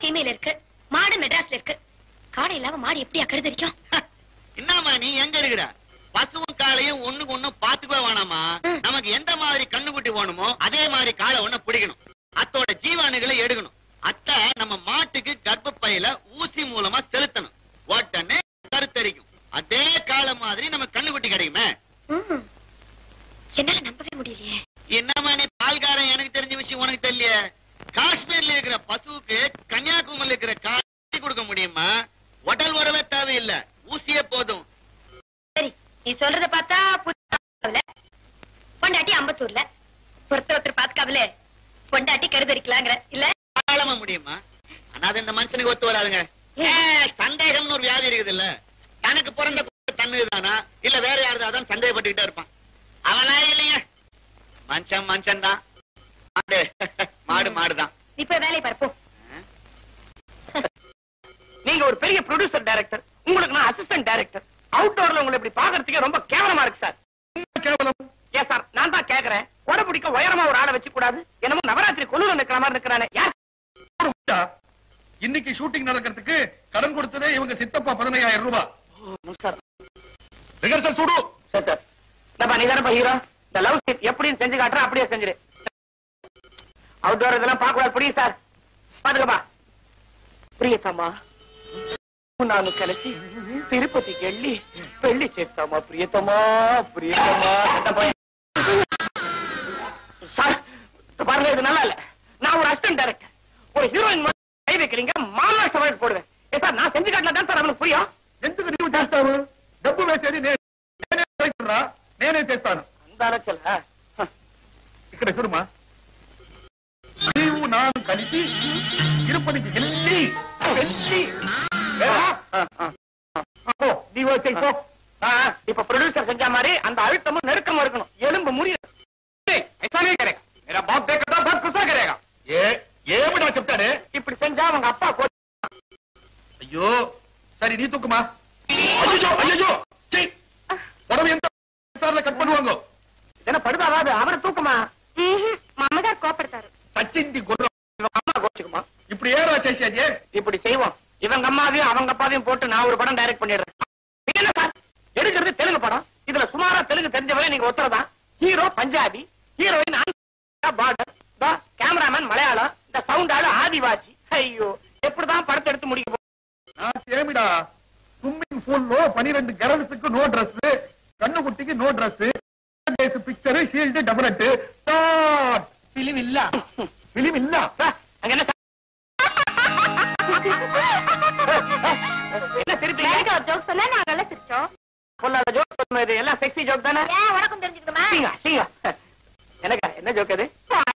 சீமையில இருக்கு மாடு மெட்ராஸ்ல இருக்கு காடை இல்லாம மாடு எப்படி கருதரிக்கும் என்னம்மா நீ எங்க இருக்கிற பசுவும் காளையும் ஒண்ணுக்கு ஒண்ணு பாத்துக்கவே வேணாமா ம். நமக்கு எந்த மாதிரி கண்ணுக்குட்டி வேணுமோ அதே மாதிரி காளை ஒண்ணு பிடிக்கணும் அத்தோட ஜீவாணுகளை எடுக்கணும் அத்தை நம்ம மாட்டுக்கு கர்ப்பப்பையில ஊசி மூலமா செலுத்தணும் உடனே கருத்தரிக்கும் அதே காளை மாதிரி நம்ம கண்ணுக்குட்டி கிடைக்குமே ம். என்னால நம்பவே முடியலையே என்னம்மா நீ பால்காரன் எனக்கு தெரிஞ்ச விஷயம் உனக்கு தெரியல காஷ்மீர்ல இருக்கிற பசுவுக்கு கன்னியாகுமரியில இருக்கிற காட்சி கொடுக்க முடியுமா உடல் உறவே தேவையில்லை ஊசியே போதும் சரி நீ சொல்றத பார்த்தா புரியல பொண்டாட்டி அம்பத்தூர்ல ஒருத்தர் ஒருத்தர் பாத்துக்காமலே பொண்டாட்டி கருதரிக்கலாங்கிற இல்ல தாராளமா முடியுமா ஆனா அது இந்த மனுஷனுக்கு ஒத்து வராதுங்க ஏ, சந்தேகம்னு ஒரு வியாதி இருக்குது இல்ல தனக்கு பிறந்த குழந்தை தன்னுதானா இல்ல வேற யாருதான் சந்தேகப்பட்டுக்கிட்டே இருப்பான் அவனா இல்லைங்க மனுஷன் மனுஷன் தான் மாடு மாடு மாடுதான் நீ போய் வேலையை பார்ப்போம் நீங்க ஒரு பெரிய ப்ரொடியூசர் டைரக்டர் உங்களுக்கு நான் அசிஸ்டன்ட் டைரக்டர் அவுட்டோர்ல உங்களை இப்படி பாக்குறதுக்கே ரொம்ப கேவலமா இருக்கு சார் கேவலம் ஏன் சார் நான் தான் கேக்குறேன் கொடை பிடிக்க உயரமா ஒரு ஆளை வச்சு கூடாது என்னமோ நவராத்திரி கொலுல நிக்கிற மாதிரி நிக்கிறானே யார் இன்னைக்கு ஷூட்டிங் நடக்கிறதுக்கு கடன் கொடுத்ததே இவங்க சித்தப்பா பதினையாயிரம் ரூபாய் சார் ரிஹர்சல் சுடு சரி சார் இந்தப்பா நீ தானப்பா ஹீரோ இந்த லவ் சீட் எப்படின்னு செஞ்சு காட்டுறேன் அப்படியே செஞ்சிரு அவுட்டோர் இதெல்லாம் பார்க்க கூடாது புரியுது சார் பாத்துக்கப்பா ప్రియతమా నాను కలిసి తిరుపతికి వెళ్ళి పెళ్లి చేస్తామా ప్రియతమా ప్రియతమా சார் இது பாருங்க இது நல்லா இல்ல நான் ஒரு அசிஸ்டன்ட் டைரக்டர் ஒரு ஹீரோயின் கை வைக்கிறீங்க மாமா சமையல் போடுவேன் ஏ சார் நான் செஞ்சு காட்டினா தான் சார் அவனுக்கு புரியும் ఎందుకు నీవు చేస్తావు డబ్బు వేసేది నే- నేనే రైతురా, నేనే చేస్తాను அந்த அலைச்சல் ஆ. ఇక్కడ చూడమా నీవు నాను కలిసి తిరుపతికి వెళ్ళి వెళ్ళి போ, நீ வச்சு போ ஆ, இப்ப ப்ரொடியூசர் செஞ்ச மாதிரி அந்த அழுத்தமும் நெருக்கமும் இருக்கணும் எலும்பு முறியும் ऐसा नहीं करेगा मेरा बाप देखेगा बहुत गुस्सा करेगा ఏ ఏమిటా చెప్తాడే இப்படி செஞ்சா அவங்க அப்பா கோ- అయ్యో సరే నీ తూకుమా అయ్యో అయ్యో చెయ్యి உடம்பு எந்த சார்ல கட் பண்ணுவாங்க என்ன படுதாவாது அவரை தூக்குமா மாமதார் கோப்படுத்தாரு சச்சிந்தி குர்ரம் இவங்க அம்மா கோச்சுக்குமா இப்படி ஏறா చేసేది இப்படி செய்வோம் இவங்க அம்மாவையும் அவங்க அப்பாவையும் போட்டு நான் ஒரு படம் டைரக்ட் பண்ணிடுறேன் இது என்ன சார் எடுக்கிறது தெலுங்கு படம் இதுல சுமாரா தெலுங்கு தெரிஞ்சவரை நீங்க ஒத்துறதான் hero Punjabi heroine border cameraman Malayalam இந்த சவுண்ட் ஆளு ஆதிவாசி ஐயோ எப்படிதான் படத்தை எடுத்து முடிக்க போ- నాకేమిడా స్విమ్మింగ్ పూల్ లో పనిరెండు గర్ల్స్ కు నో డ్రెస్ కన్నుకుట్టికి నో డ్రెస్ పిక్చర్ షీల్డ్ డబులెట్ స్టార్ట్ ఫిలిం இல்ல ఫిలిం இல்ல சார், அங்க என்ன சார்? என்ன சிரிப்பீங்க ஜோக் சொன்னா நான் நல்லா சிரிச்சோம் பொல்லாத ஜோக் இது எல்லாம் செக்ஸி ஜோக் தானே ஏன் உனக்கும் தெரிஞ்சுக்கணுமா சீங்க சீங்க எனக்கு என்ன ஜோக் அது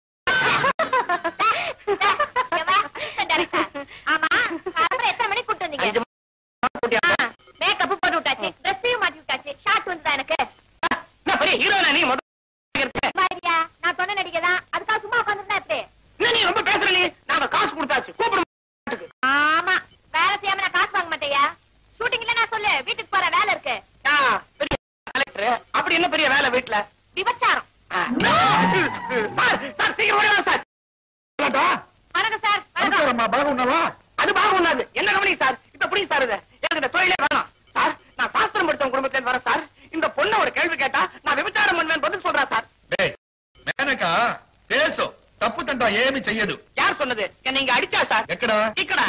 ஆமா காலம்பரம் எத்தனை மணிக்கு கூட்டு வந்தீங்க அஞ்சு கூட்டியா? மேக்கப் போட்டு விட்டாச்சு ட்ரெஸ்ஸையும் மாட்டி விட்டாச்சு ஷார்ட் வந்துதா எனக்கு என்ன பெரிய ஹீரோனா நீ முதல்ல இருக்க மாதிரியா நான் சொன்ன நடிகை தான் அதுக்காக சும்மா உட்காந்துருந்தா எப்படி என்ன நீ ரொம்ப பேசுற நீ நாங்க காசு கொடுத்தாச்சு கூப்பிடு ஆமா வேலை செய்யாம நான் காசு வாங்க மாட்டேயா ஷூட்டிங்ல நான் சொல்லு வீட்டுக்கு போற வேலை இருக்கு ஆ, பெரிய கலெக்டர் அப்படி என்ன பெரிய வேலை வீட்டுல விபச்சாரம் ஆ. சார் சார் சீக்கிரம் ஓடி வாங்க சார் வணக்கம் சார் வணக்கம் అనుకోరమ్మా బాగున్నావా அது பாகுண்ணாது என்ன கவனி சார் இப்ப புடி சார் இது எனக்கு இந்த தொழிலே வேணாம் சார் நான் சாஸ்திரம் படிச்சவங்க குடும்பத்துல இருந்து வரேன் சார் இந்த பொண்ணு ஒரு கேள்வி கேட்டா நான் விபச்சாரம் பண்ணுவேன் பதில் சொல்றேன் சார் డేయ్ మేనక ఫేసు తప్పు తంట ఏమి చెయ్యదు யார் சொன்னது என்ன இங்க அடிச்சா சார் ఎక్కడ ఇక్కడ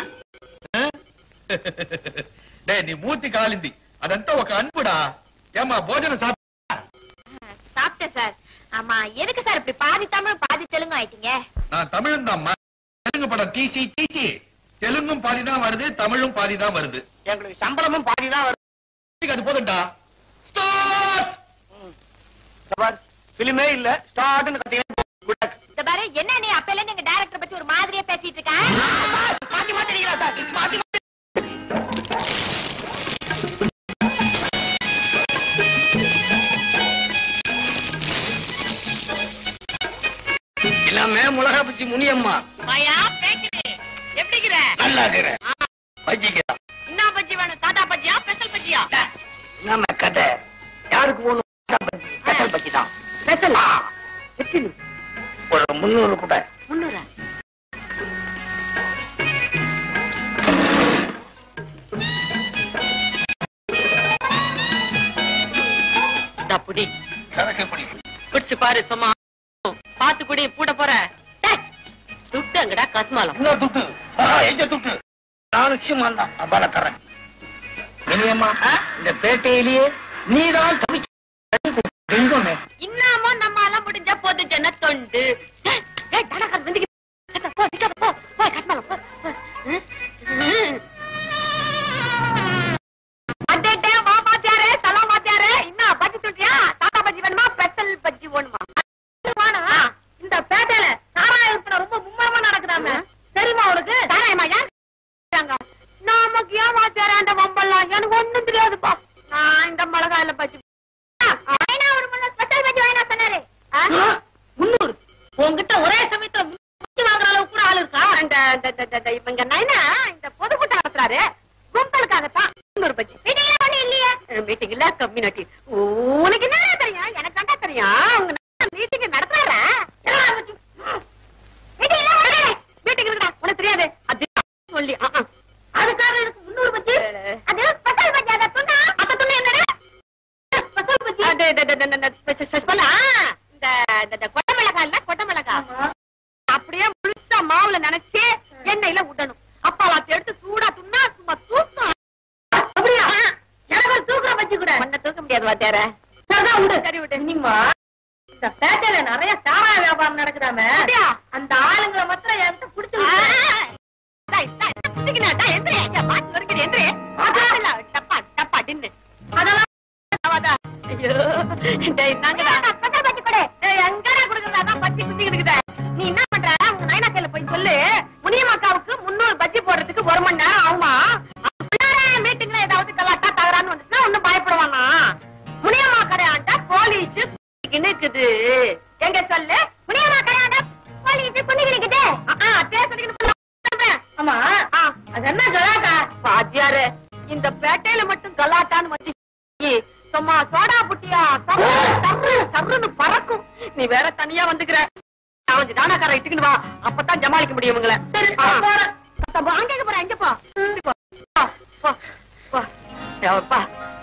డే నీ మూతి కాలింది అదంతా ఒక అన్పుడా ఏమా భోజనం సాప్ சாப்பிட்டேன் சார் ஆமா எதுக்கு சார் இப்படி பாதி தமிழ் பாதி தெலுங்கு ஆயிட்டீங்க நான் தமிழ்ந்தாம்மா தெலுங்கு படம் தீசி தீசி தெலுங்கும் பாதி தான் வருது தமிழும் பாதி தான் வருது எங்களுக்கு சம்பளமும் பாதி தான் வரும் இதுக்கு அது போதும்டா ஸ்டார்ட் பிலிமே இல்ல ஸ்டார்ட்னு கத்தீங்கன்னா good luck. இந்த பாரு என்ன நீ அப்பல இருந்து எங்க டைரக்டர் பத்தி ஒரு மாதிரியா பேசிட்டு இருக்க மாத்தி மாத்தி அடிக்கிறா சார் மாத்தி மாத்தி எல்லாமே மிளகா பச்சி முனியம்மா மாயா பேக்குது எப்படிங்கிற நல்லா இருக்கிறேன் வச்சிக்க என்ன பஜ்ஜி வேணும் சாதா பஜ்ஜியா ஸ்பெஷல் பஜ்ஜியா நம்ம கதை யாருக்கு ஒண்ணு கட்டல் பச்சி தான் ஸ்பெஷல் ஒரு முந்நூறு கூட முன்னூறா பாரு சும்மா பாத்து குடி பூட்ட போற டேய், துட்டு அங்கடா கஸ்மாலம் என்ன துட்டு ஆ, எங்க துட்டு நான் நிச்சயமா தான் அப்பால தரேன் இனியம்மா இந்த பேட்டையிலேயே நீதான் தவிச்சு தெய்வமே இன்னமும் நம்ம எல்லாம் முடிஞ்சா போது ஜன தொண்டு டேய், டேய், தனக்கர் வந்துக்கு போ, நிக்காத, போ, போ, கஸ்மாலம், போ, போ. ம், ம். அடடே, வா மாத்தியாரே, தலா மாத்தியாரே. என்ன, பஜ்ஜி சுட்டியா? தாத்தா பஜ்ஜி வேணுமா, பெத்தல் பஜ்ஜி வேணுமா? அது வேணும். இந்த பேட்டையில சாராய விற்பனை ரொம்ப மும்முரமா நடக்குதாமே. தெரியுமா உனக்கு? சாராயமா? ஏன் சொல்றாங்க? நமக்கு ஏன் மாத்தியாரே அந்த வம்பெல்லாம்? எனக்கு ஒண்ணும் தெரியாதுப்பா. நான் இந்த மிளகாயில பஜ்ஜி ஐநா ஒரு முன்ன ஸ்பெஷல் பஜ்ஜி வாங்கினா சொன்னாரு. ஆ? முந்நூறு. உன்கிட்ட ஒரே சமயத்துல முந்நூறு வாங்குற அளவுக்கு கூட ஆள் இருக்கா? இந்த இந்த- இந்த- இந்த- இவங்க நைனா இந்த பொதுக்கூட்டம் நடத்துறாரு கும்பலுக்காகத்தான் முந்நூறு பஜ்ஜி மீட்டிங்ல ஒண்ணு இல்லையே மீட்டிங்ல கம்யூனிட்டி உனக்கு என்ன தெரியும் எனக்கு கண்டா தெரியும் உங்க மீட்டிங் நடத்துறாரா மீட்டிங் இருக்கா உனக்கு தெரியாது அது சொல்லி ஆ, ஆ. அதுக்காக எனக்கு முந்நூறு பஜ்ஜி அது ஸ்பெஷல் பஜ்ஜி அதை துண்ணா அதை துண்ணு என்னடா ஸ்பெஷல் பஜ்ஜி அது அது- அது- அது- அது ஸ்பெஷல் ஸ்பெஷல் ஆ, இந்த இந்த- இந்த கொட்டை மிளகாய் இல்ல கொட்டை மிளகாய் அப்படியே முழுசா மாவுல நினைச்சு எண்ணெயில விடணும் அப்பாலாத்தி எடுத்து சூடா துண்ணா சும்மா தூக்கம் அப்படியா எனக்கு ஒரு தூக்கம் வச்சு கூட உன்னை தூக்க முடியாது வாத்தியார சரிதான் விடு சரி விடு நீமா இந்த பேட்டையில நிறைய சாராய வியாபாரம் நடக்குதாமே அந்த ஆளுங்களை மாத்திரம் என்கிட்ட புடிச்சு அதெல்லாம் ஐயோ டேய் நாங்கடா பச்சை பச்சை கொடு டேய் எங்கடா குடுக்குறதா அதான் பச்சை குத்தி இருக்குது நீ என்ன பண்ற உங்க நைனா கையில போய் சொல்லு முனியம்மாக்காவுக்கு முன்னூறு பஜ்ஜி போடுறதுக்கு ஒரு மணி நேரம் ஆகுமா மீட்டிங்ல ஏதாவது கலாட்டா தகரான்னு வந்துச்சுன்னா ஒண்ணும் பயப்படுவானா முனியம்மா கடையாண்டா போலீஸ் இருக்குது எங்க சொல்லு முனியம்மா கடையாண்டா போலீஸ் குனிக்கு நிக்குது ஆமா அது என்ன கலாட்டா பாத்தியாரு இந்த பேட்டையில மட்டும் கலாட்டான்னு வந்து சும்மா சோடா புட்டியா சர்ரு சர்ரு சர்ருன்னு பறக்கும் நீ வேற தனியா வந்துக்கிற அவன் தானாக்கார இட்டுக்கிட்டு வா அப்பதான் ஜமாளிக்க முடியும் உங்களை சரி வாங்க போறேன் எங்க போ போ, போ, போ. யப்பா.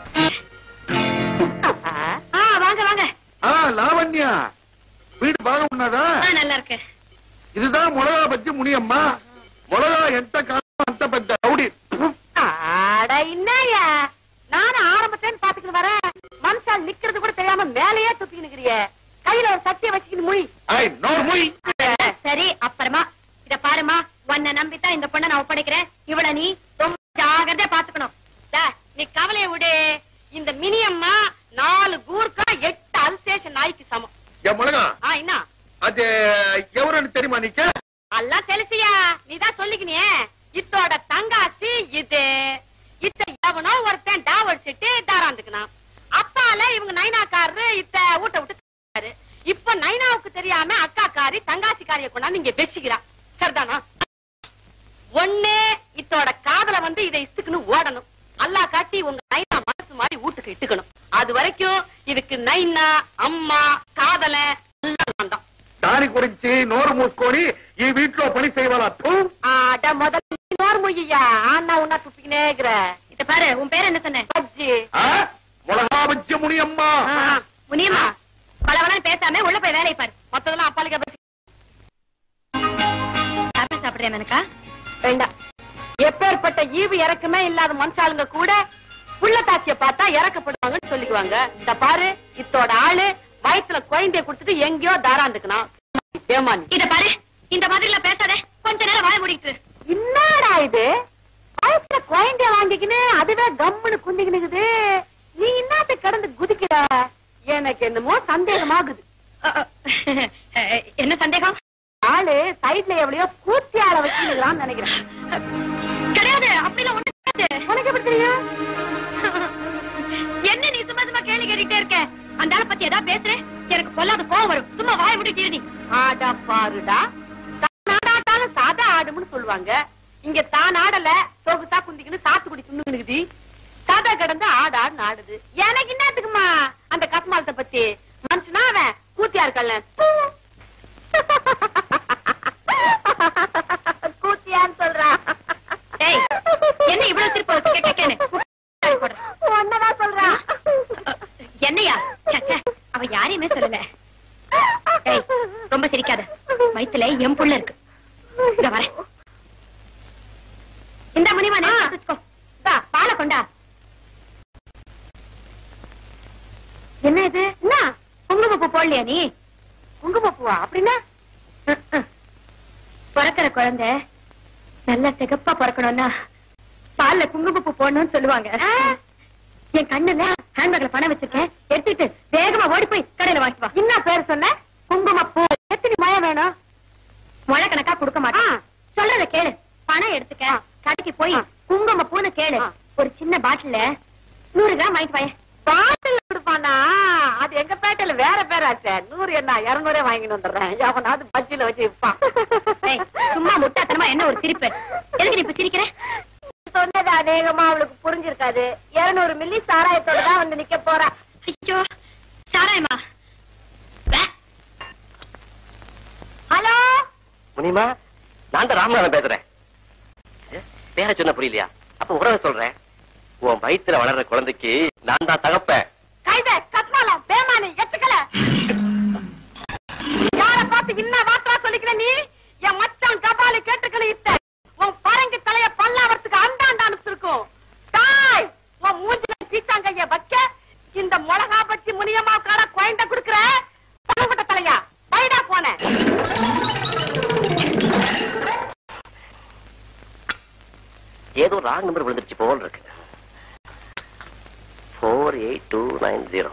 ஆ, வாங்க வாங்க ஆ லாவண்யா வீடு பாகம் உண்ணாதா ஆ, நல்லா இருக்கு இதுதான் மிளகா பஜ்ஜி முனியம்மா மிளகா எந்த காலம் அந்த பெத்த ரவுடி அட என்னய்யா நானும் ஆரம்பத்துல பாத்துக்கிட்டு வரேன் மனுஷால் நிக்கிறது கூட தெரியாம மேலேயே துப்பி நிக்கிறிய கையில ஒரு சட்டியை வச்சுக்கிட்டு மொழி ஐ நோர் மொய் சரி அப்புறமா இத பாருமா உன்னை நம்பித்தான் இந்த பொண்ணை நான் ஒப்படைக்கிறேன் இவள நீ ரொம்ப ஜாகிரதையா பாத்துக்கணும் டே, நீ கவலைய விடு இந்த மினியம்மா நாலு கூர்க்கா எட்டு அல்சேஷன் நாய்க்கு சமம் என் மிளகா ஆ என்ன அது எவருன்னு தெரியுமா நீக்க எல்லாம் தெரிசியா நீதான் சொல்லிக்கினியே இத்தோட தங்காச்சி இது இத்த எவனோ ஒருத்தன் டாவடிச்சிட்டு தாராந்துக்கணும் அப்பால இவங்க நைனாக்காரரு இத்த ஊட்ட விட்டு தள்ளிட்டாரு. இப்ப நைனாவுக்கு தெரியாம அக்காக்காரி தங்காச்சிக்காரிய கொண்டாந்து இங்க வச்சுக்கிறா சரிதானா ஒண்ணு இத்தோட காதல வந்து இதை இத்துக்குன்னு ஓடணும் அல்லா காட்டி உங்க நைனா மனசு மாதிரி வீட்டுக்கு இட்டுக்கணும் அது வரைக்கும் இதுக்கு நைனா அம்மா காதல எல்லாம் நான் தான் దాని గురించి నోరు మూసుకొని ఈ వీటిలో పని చేయవాలా తూ அட முதல்ல இன்னொரு மொய்யா ஆனா உன்னா துப்பிக்கினே இருக்கிற இத பாரு உன் பேர் என்ன சொன்ன பஜ்ஜி మొలగా వచ్చి మునియమ్మా முனியம்மா பலவனம் பேசாம உள்ள போய் வேலையை பாரு மொத்ததெல்லாம் அப்பாலிக்க பஜ்ஜி ஆப்பிள் சாப்பிடுறியா எனக்கா வேண்டாம் எப்பேற்பட்ட ஈவு இறக்குமே இல்லாத மனுஷாளுங்க கூட புள்ள தாச்சிய பார்த்தா இறக்கப்படுவாங்கன்னு சொல்லிக்குவாங்க இந்த பாரு இத்தோட ஆளு வயித்துல குழந்தைய கொடுத்துட்டு எங்கேயோ தாராந்துக்கணும் ஏமானி இத பாரு இந்த மாதிரி எல்லாம் பேசாத கொஞ்ச நேரம் வாய முடிட்டு என்னடா இது வயித்துல குழந்தைய வாங்கிக்கின்னு அதுவே கம்முன்னு குந்திக்கினுக்குது நீ என்னத்த கடந்து குதிக்கிற எனக்கு என்னமோ சந்தேகமாகுது என்ன சந்தேகம் ஆளு சைட்ல எவ்வளையோ கூத்தி ஆள வச்சுக்கிறான்னு நினைக்கிறேன் கிடையாது அப்படிலாம் ஒண்ணு கிடையாது உனக்கு எப்படி தெரியும் என்ன நீ சும்மா சும்மா கேள்வி கேட்டுட்டே இருக்க அந்த ஆளை பத்தி ஏதாவது பேசுறேன் எனக்கு பொல்லாத கோவம் வரும் சும்மா வாய விட்டு நீ ஆடா பாருடா தானாடாட்டாலும் சாதா ஆடும்னு சொல்லுவாங்க இங்க தான் ஆடல சொகுசா குந்திக்கின்னு சாத்துக்குடி துண்ணுக்குது சாதா கிடந்து ஆடு ஆடுன்னு ஆடுது எனக்கு என்னத்துக்குமா அந்த கஸ்மாலத்தை பத்தி மனுஷனா அவன் கூத்தியா இருக்கல்ல கூத்தியான்னு சொல்றான் டேய் என்ன இவ்வளவு திருப்பி வச்சு கேட்ட கேளு ஒன்னதான் சொல்றான் என்னையா ச்சே, ச்சே, அவ யாரையுமே சொல்லல இந்த முனிமா நேரம் வச்சுக்கோ இந்தா, பாலை கொண்டா என்ன இது என்ன குங்குமப்பூ போடலையா நீ குங்குமப்பூவா அப்படின்னா ம், ம். பிறக்கிற குழந்தை நல்ல சிகப்பா பிறக்கணும்னா பால்ல குங்குமப்பூ போடணும்னு சொல்லுவாங்க என் கண்ணுல ஹேண்ட்பேக்ல பணம் வச்சிருக்கேன் எடுத்துட்டு வேகமா ஓடி போய் கடையில வாங்கிட்டு வா என்ன பேர் சொன்ன குங்குமப்பூ எத்தனை மழை வேணும் முளை கணக்கா கொடுக்க மாட்டான் சொல்றத கேளு பணம் எடுத்துக்க கடைக்கு போய் குங்குமப்பூன்னு கேளு ஒரு சின்ன பாட்டில்ல நூறு கிராம் வாங்கிட்டு வாயேன் பாட்டில் கொடுப்பானா அது எங்க பேட்டையில வேற பேராச்சே நூறு என்ன இருநூறே வாங்கிட்டு வந்துடுறேன் எவனாவது பஜ்ஜில வச்சு விற்பான் ஏய், சும்மா முட்டாத்தனமா என்ன ஒரு சிரிப்பு எதுக்கு நீ இப்ப சிரிக்கிற சொன்னது அநேகமா அவளுக்கு புரிஞ்சிருக்காது இருநூறு மில்லி சாராயத்தோட தான் வந்து நிக்க போறா ஐயோ சாராயமா ஹலோ முனிமா நான் தான் ராமநாதன் பேசுறேன் ஏ, பேரை சொன்ன புரியலையா அப்ப உறவை சொல்றேன் உன் வயித்துல வளர்ற குழந்தைக்கு நான் தான் தகப்பேன் கைத கத்மாலம் பேமானி எத்துக்கல யார பார்த்து இன்ன வாட்டா சொல்லிக்கிற நீ என் மச்சான் கபாலி கேட்டுக்கல இத்த உன் பரங்கி தலைய பல்லாவரத்துக்கு அந்தாண்ட அனுப்பிச்சிருக்கும் தாய் உன் மூஞ்சில பீச்சாங்கைய வைக்க இந்த மிளகா பச்சி முனியம்மா கார குழந்த குடுக்குற பணப்பட்ட தலையா பைடா போன ஏதோ ராங் நம்பர் விழுந்துருச்சு போல் இருக்கு four eight two nine zero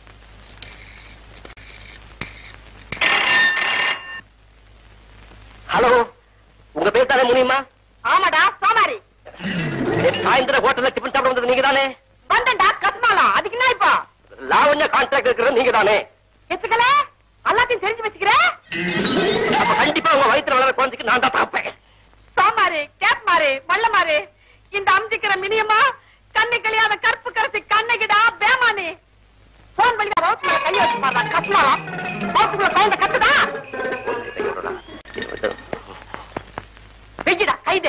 hello உங்க பேர் தானே முனியம்மா ஆமாடா சோமாரி நேத்து சாயந்தரம் ஹோட்டல்ல டிஃபன் சாப்பிட வந்தது நீங்க தானே வந்தண்டா கத்மாலம் அதுக்கு என்ன இப்போ லாவண்யா கான்ட்ராக்ட் இருக்கிறது நீங்க தானே எத்துக்கல எல்லாத்தையும் தெரிஞ்சு வச்சுக்கிற அப்ப கண்டிப்பா உங்க வயித்துல வளர்ற குழந்தைக்கு நான் தான் தகப்பேன் சோமாரி கேப் மாறு மல்ல மாறு இந்த அம்ஜிக்கிற மினியமா கண்ணு கழியாத கற்பு கரசி கண்ணகிடா பேமானி போன் பண்ணி ரோட்ல கைய வச்சு பாருடா கத்மாலம் ரோட்டுக்குள்ள குழந்தை கத்துதா வெஜிடா கைது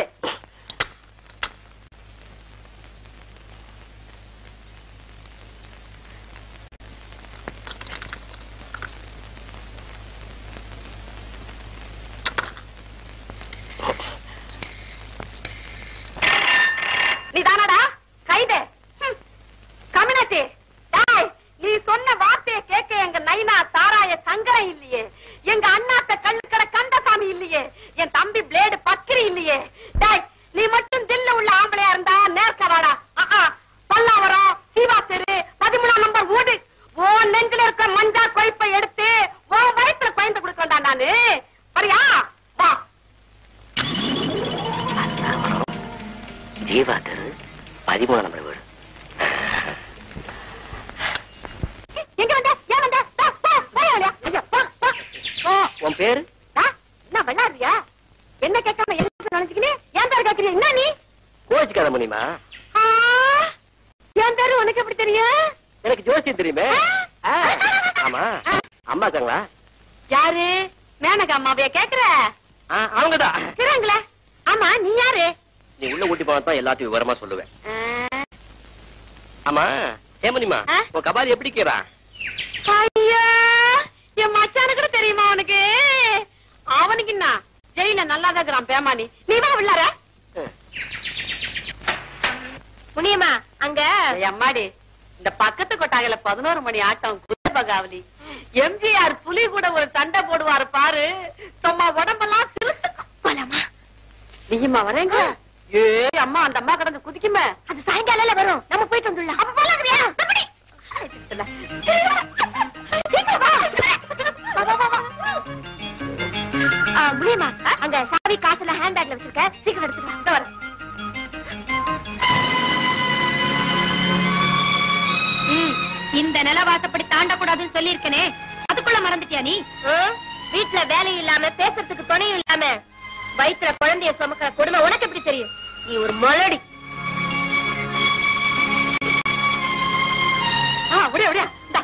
நீ தானடா கைது ஹம். கம்யூனிட்டி டேய் நீ சொன்ன வார்த்தையை கேட்க எங்க நைனா தாராய சங்கரம் இல்லையே எங்க அண்ணாத்த கண்ணுக்கட கந்தசாமி இல்லையே என் தம்பி பிளேடு பக்கிரி இல்லையே டேய் நீ மட்டும் தில்ல உள்ள ஆம்பளையா இருந்தா நேர்க்க வாடா ஆ பல்லாவரம் சீவா தெரு பதிமூணாம் நம்பர் வீடு ஓ நெஞ்சில இருக்க மஞ்சா கொய்ப்பை எடுத்து ஓ வயிற்றுல பயந்து கொடுக்கண்டா நானு வரியா வா ஜீவா தெரு பதிமூணு நம்பர் வீடு எங்க வந்த ஏன் வந்த வா, வா, வா, வா, ஐயா, வா, வா. ஓ, உன் பேரு ஆ, என்ன விளையாடுறியா என்ன கேட்காம என்ன நினைச்சுக்கினே ஏன் பேர் கேக்குறியா என்ன நீ கோச்சுக்காத முனிமா ஆ, என் பேரு உனக்கு எப்படி தெரியும் எனக்கு ஜோசியம் தெரியுமே ஆ, ஆமா அம்மா இருக்காங்களா யாரு மேனகா அம்மாவைய கேக்குற ஆ, அவங்கதான் இருக்கிறாங்களே ஆமா நீ யாரு நீ உள்ள ஊட்டி போனா தான் எல்லாத்தையும் விவரமா சொல்லுவேன் ஆ, ஆமா ஏமனிமா ஆ? உன் கபாலி எப்படி கேறா ஐயா என் மச்சானு கூட தெரியுமா அவனுக்கு அவனுக்கு என்ன ஜெயில நல்லாதான் இருக்கிறான் பேமானி நீ வா உள்ளார முனியம்மா அங்க அம்மாடி இந்த பக்கத்து கொட்டாயில பதினோரு மணி ஆட்டம் குலபகாவலி எம்ஜிஆர் புலி கூட ஒரு சண்டை போடுவாரு பாரு சும்மா உடம்பெல்லாம் சிலுத்துக்கும் போலாமா நீயுமா வரேங்க ஏ அம்மா அந்த அம்மா கிடந்து குதிக்குமே அது சாயங்காலம் வரும் நம்ம போயிட்டு வந்துடலாம் அப்ப போலாங்கறியா எப்படி சீக்கிரம் வா. வா, வா, வா, வா. ஆ, முடியுமா அங்க சாவி காசுல ஹேண்ட் பேக்ல வச்சிருக்க சீக்கிரம் எடுத்துட்டு வா. இதோ வரேன். ம், இந்த நிலவாசப்படி தாண்டக்கூடாதுன்னு சொல்லியிருக்கனே அதுக்குள்ள மறந்துட்டியா நீ வீட்டுல வேலை இல்லாம பேசுறதுக்கு துணையும் இல்லாம வயிற்றுல குழந்தைய சுமக்கிற கொடுமை உனக்கு எப்படி தெரியும் நீ ஒரு மலடி ஆ, விடு, விடு. இந்தா.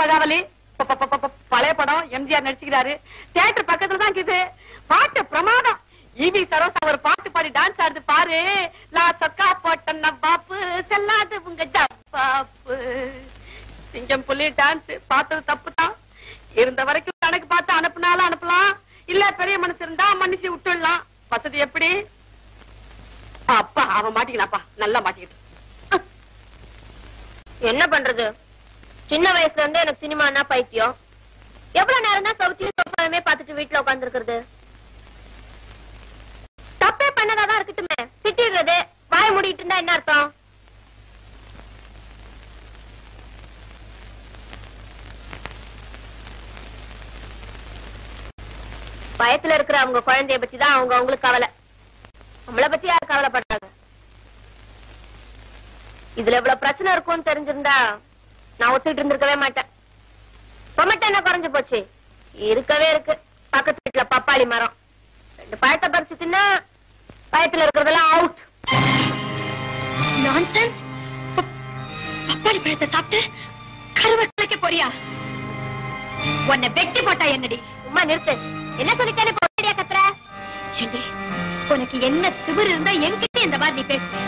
கனகாவலி ப- ப- ப- ப- பழைய படம் எம்ஜிஆர் நடிச்சுக்கிறாரு தியேட்டர் பக்கத்துல தான் இருக்குது பாட்டு பிரமாதம் ஈவி சரோசா ஒரு பாட்டு பாடி டான்ஸ் ஆடுது பாரு லா சொக்கா போட்ட பாப்பு செல்லாது உங்க ஜப்பாப்பு சிங்கம் புலி டான்ஸ் பார்த்தது தப்பு தான் இருந்த வரைக்கும் கணக்கு பார்த்து அனுப்புனாலும் அனுப்பலாம் இல்ல பெரிய மனசு இருந்தா மன்னிச்சு விட்டுடலாம் வசதி எப்படி அப்பா அவன் மாட்டிக்கலாப்பா நல்லா மாட்டிக்கிட்டு என்ன பண்றது சின்ன வயசுல இருந்து எனக்கு சினிமானா பைத்தியம் எவ்வளவு நேரம் தான் சவுத்தியும் சொப்பாலுமே பார்த்துட்டு வீட்டுல உட்கார்ந்து இருக்கிறது தப்பே பண்ணதாதான் இருக்கட்டுமே திட்டிடுறது வாய் மூடிட்டு இருந்தா என்ன அர்த்தம் பயத்துல இருக்கிற அவங்க குழந்தைய பத்தி தான் அவங்க அவங்களுக்கு கவலை நம்மளை பத்தி யார் கவலைப்படுறாங்க இதுல இவ்வளவு பிரச்சனை இருக்கும்னு தெரிஞ்சிருந்தா நான் ஒத்துக்கிட்டு இருந்திருக்கவே மாட்டேன் பொமட்டை என்ன குறைஞ்சு போச்சு இருக்கவே இருக்கு பக்கத்து வீட்டுல பப்பாளி மரம் ரெண்டு பழத்தை பறிச்சு தின்னா பயத்துல இருக்கிறதெல்லாம் அவுட் நான்சென்ஸ் பப்பாளி பழத்தை சாப்பிட்டு கருவட்டைக்க போறியா உன்னை வெட்டி போட்டா என்னடி சும்மா நிறுத்து என்ன சொல்லிட்டேன்னு இப்ப ஒரேடியா கத்துற ஏண்டி உனக்கு என்ன திமிரு இருந்தா என்கிட்ட இந்த மாதிரி நீ பேசு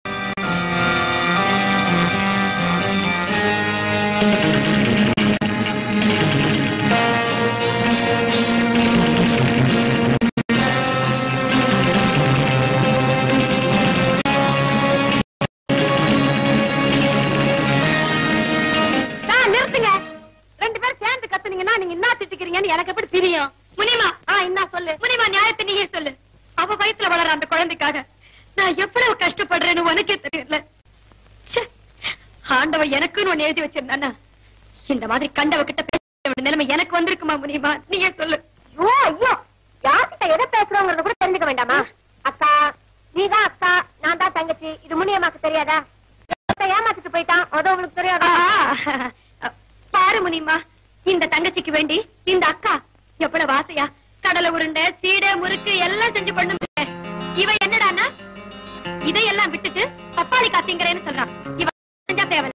ஆ, நிறுத்துங்க ரெண்டு பேரும் சேர்ந்து கத்துனீங்கன்னா நீங்க என்ன திட்டிக்கிறீங்கன்னு எனக்கு எப்படி தெரியும் முனிமா ஆ என்ன சொல்லு முனிமா நியாயத்தை நீயே சொல்லு அவ வயித்துல வளர அந்த குழந்தைக்காக நான் எவ்வளவு கஷ்டப்படுறேன்னு உனக்கே தெரியல ச்சே, ஆண்டவன் எனக்குன்னு ஒண்ணு எழுதி வச்சிருந்தானா இந்த மாதிரி கண்டவ கிட்ட பேச வேண்டிய நிலைமை எனக்கு வந்திருக்குமா முனிமா நீயே சொல்லு ஐயோ ஐயோ யார்கிட்ட எதை பேசுறோங்கிறத கூட தெரிஞ்சுக்க வேண்டாமா அக்கா நீதான் அக்கா நான் தான் தங்கச்சி இது முனியம்மாக்கு தெரியாதா ஒருத்தன் ஏமாத்திட்டு போயிட்டான் அது உங்களுக்கு தெரியாதா ஆ, பாரு முனிமா இந்த தங்கச்சிக்கு வேண்டி இந்த அக்கா எவ்வளவு ஆசையா கடலை உருண்டை சீடை முறுக்கு எல்லாம் செஞ்சு பண்ணுங்க இவ என்னடான்னா இதையெல்லாம் விட்டுட்டு பப்பாளி காசிங்கிறேன்னு சொல்றான் இவ